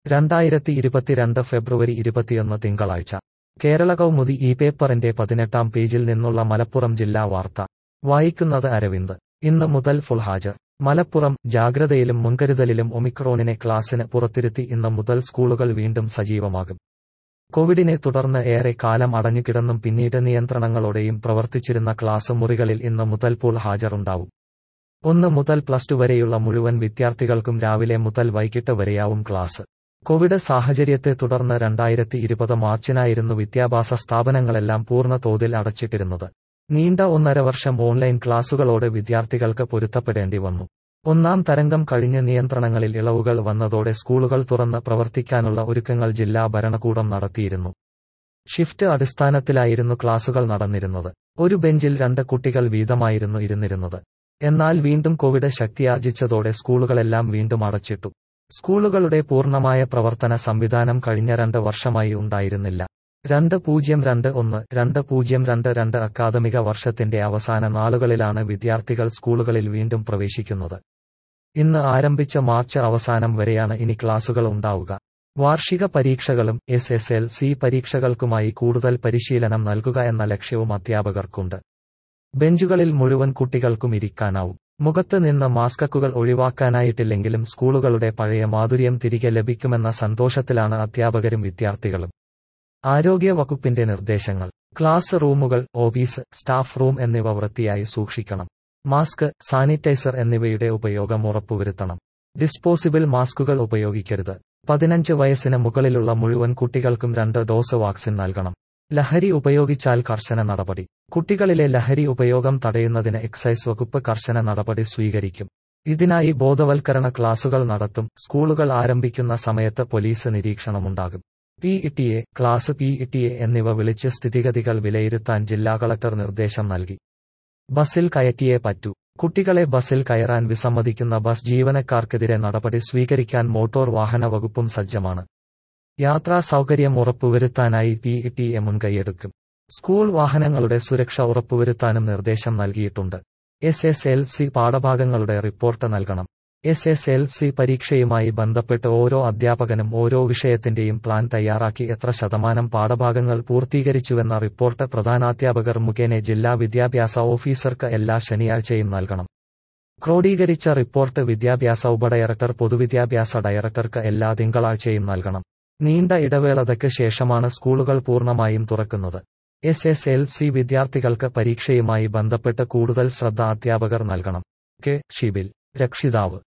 രണ്ടായിരത്തി ഇരുപത്തിരണ്ട് ഫെബ്രുവരി ഇരുപത്തിയൊന്ന് തിങ്കളാഴ്ച കേരള കൗമുദി ഈ പേപ്പറിന്റെ പതിനെട്ടാം പേജിൽ നിന്നുള്ള മലപ്പുറം ജില്ലാ വാർത്ത വായിക്കുന്നത് അരവിന്ദ് ഇന്ന് മുതൽ ഫുൾ ഹാജർ മലപ്പുറം ജാഗ്രതയിലും മുൻകരുതലിലും ഒമിക്രോണിനെ ക്ലാസിന് പുറത്തിരുത്തി ഇന്ന് മുതൽ സ്കൂളുകൾ വീണ്ടും സജീവമാകും കോവിഡിനെ തുടർന്ന് ഏറെ കാലം അടഞ്ഞുകിടന്നും പിന്നീട് നിയന്ത്രണങ്ങളോടെയും പ്രവർത്തിച്ചിരുന്ന ക്ലാസ് മുറികളിൽ ഇന്ന് മുതൽ ഫുൾ ഹാജർ ഉണ്ടാവും ഒന്ന് മുതൽ പ്ലസ് ടു വരെയുള്ള മുഴുവൻ വിദ്യാർത്ഥികൾക്കും രാവിലെ മുതൽ വൈകിട്ട് വരെയാവും ക്ലാസ് കോവിഡ് സാഹചര്യത്തെ തുടർന്ന് രണ്ടായിരത്തി ഇരുപത് മാർച്ചിനായിരുന്നു വിദ്യാഭ്യാസ സ്ഥാപനങ്ങളെല്ലാം പൂർണ്ണ തോതിൽ അടച്ചിട്ടിരുന്നത് നീണ്ട ഒന്നര വർഷം ഓൺലൈൻ ക്ലാസുകളോട് വിദ്യാർത്ഥികൾക്ക് പൊരുത്തപ്പെടേണ്ടി വന്നു ഒന്നാം തരംഗം കഴിഞ്ഞ് നിയന്ത്രണങ്ങളിൽ ഇളവുകൾ വന്നതോടെ സ്കൂളുകൾ തുറന്ന് പ്രവർത്തിക്കാനുള്ള ഒരുക്കങ്ങൾ ജില്ലാ ഭരണകൂടം നടത്തിയിരുന്നു ഷിഫ്റ്റ് അടിസ്ഥാനത്തിലായിരുന്നു ക്ലാസുകൾ നടന്നിരുന്നത് ഒരു ബെഞ്ചിൽ രണ്ട് കുട്ടികൾ വീതമായിരുന്നു ഇരുന്നിരുന്നത് എന്നാൽ വീണ്ടും കോവിഡ് ശക്തിയാർജിച്ചതോടെ സ്കൂളുകളെല്ലാം വീണ്ടും അടച്ചിട്ടു സ്കൂളുകളുടെ പൂർണ്ണമായ പ്രവർത്തന സംവിധാനം കഴിഞ്ഞ രണ്ട് വർഷമായി ഉണ്ടായിരുന്നില്ല രണ്ട് പൂജ്യം രണ്ട് ഒന്ന് രണ്ട് പൂജ്യം രണ്ട് രണ്ട് അക്കാദമിക വർഷത്തിന്റെ അവസാന നാളുകളിലാണ് വിദ്യാർത്ഥികൾ സ്കൂളുകളിൽ വീണ്ടും പ്രവേശിക്കുന്നത് ഇന്ന് ആരംഭിച്ച മാർച്ച് അവസാനം വരെയാണ് ഇനി ക്ലാസുകൾ ഉണ്ടാവുക വാർഷിക പരീക്ഷകളും എസ് എസ് എൽ സി പരീക്ഷകൾക്കുമായി കൂടുതൽ പരിശീലനം നൽകുക എന്ന ലക്ഷ്യവും അധ്യാപകർക്കുണ്ട് ബെഞ്ചുകളിൽ മുഴുവൻ കുട്ടികൾക്കും ഇരിക്കാനാവും മുഖത്ത് നിന്ന് മാസ്കക്കുകൾ ഒഴിവാക്കാനായിട്ടില്ലെങ്കിലും സ്കൂളുകളുടെ പഴയ മാധുര്യം തിരികെ ലഭിക്കുമെന്ന സന്തോഷത്തിലാണ് അധ്യാപകരും വിദ്യാർത്ഥികളും ആരോഗ്യ വകുപ്പിന്റെ നിർദ്ദേശങ്ങൾ ക്ലാസ് റൂമുകൾ ഓഫീസ് സ്റ്റാഫ് റൂം എന്നിവ വൃത്തിയായി സൂക്ഷിക്കണം മാസ്ക് സാനിറ്റൈസർ എന്നിവയുടെ ഉപയോഗം ഉറപ്പുവരുത്തണം ഡിസ്പോസിബിൾ മാസ്കുകൾ ഉപയോഗിക്കരുത് പതിനഞ്ച് വയസ്സിന് മുകളിലുള്ള മുഴുവൻ കുട്ടികൾക്കും രണ്ട് ഡോസ് വാക്സിൻ നൽകണം ലഹരി ഉപയോഗിച്ചാൽ കർശന നടപടി കുട്ടികളിലെ ലഹരി ഉപയോഗം തടയുന്നതിന് എക്സൈസ് വകുപ്പ് കർശന നടപടി സ്വീകരിക്കും ഇതിനായി ബോധവൽക്കരണ ക്ലാസുകൾ നടത്തും സ്കൂളുകൾ ആരംഭിക്കുന്ന സമയത്ത് പോലീസ് നിരീക്ഷണമുണ്ടാകും P E class P E എന്നിവ വിളിച്ച് സ്ഥിതിഗതികൾ വിലയിരുത്താൻ ജില്ലാ കളക്ടർ നിർദ്ദേശം നൽകി ബസ്സിൽ കയറ്റിയേ പറ്റൂ കുട്ടികളെ ബസ്സിൽ കയറാൻ വിസമ്മതിക്കുന്ന ബസ് ജീവനക്കാർക്കെതിരെ നടപടി സ്വീകരിക്കാൻ മോട്ടോർ വാഹന വകുപ്പും സജ്ജമാണ് യാത്രാ സൗകര്യം ഉറപ്പുവരുത്താനായി പി ഇ മുൻകൈയെടുക്കും സ്കൂൾ വാഹനങ്ങളുടെ സുരക്ഷ ഉറപ്പുവരുത്താനും നിർദ്ദേശം നൽകിയിട്ടുണ്ട് എസ് എസ് എൽ സി പാഠഭാഗങ്ങളുടെ റിപ്പോർട്ട് നൽകണം എസ് എസ് എൽ സി പരീക്ഷയുമായി ബന്ധപ്പെട്ട് ഓരോ അധ്യാപകനും ഓരോ വിഷയത്തിന്റെയും പ്ലാൻ തയ്യാറാക്കി എത്ര ശതമാനം പാഠഭാഗങ്ങൾ പൂർത്തീകരിച്ചുവെന്ന റിപ്പോർട്ട് പ്രധാനാധ്യാപകർ മുഖേന ജില്ലാ വിദ്യാഭ്യാസ ഓഫീസർക്ക് എല്ലാ ശനിയാഴ്ചയും നൽകണം ക്രോഡീകരിച്ച റിപ്പോർട്ട് വിദ്യാഭ്യാസ ഉപഡയറക്ടർ പൊതുവിദ്യാഭ്യാസ ഡയറക്ടർക്ക് എല്ലാ തിങ്കളാഴ്ചയും നൽകണം നീണ്ട ഇടവേളതയ്ക്ക് ശേഷമാണ് സ്കൂളുകൾ പൂർണ്ണമായും തുറക്കുന്നത് എസ് എസ് എൽ സി വിദ്യാർത്ഥികൾക്ക് പരീക്ഷയുമായി ബന്ധപ്പെട്ട് കൂടുതൽ ശ്രദ്ധ അധ്യാപകർ നൽകണം കെ ഷിബിൽ രക്ഷിതാവ്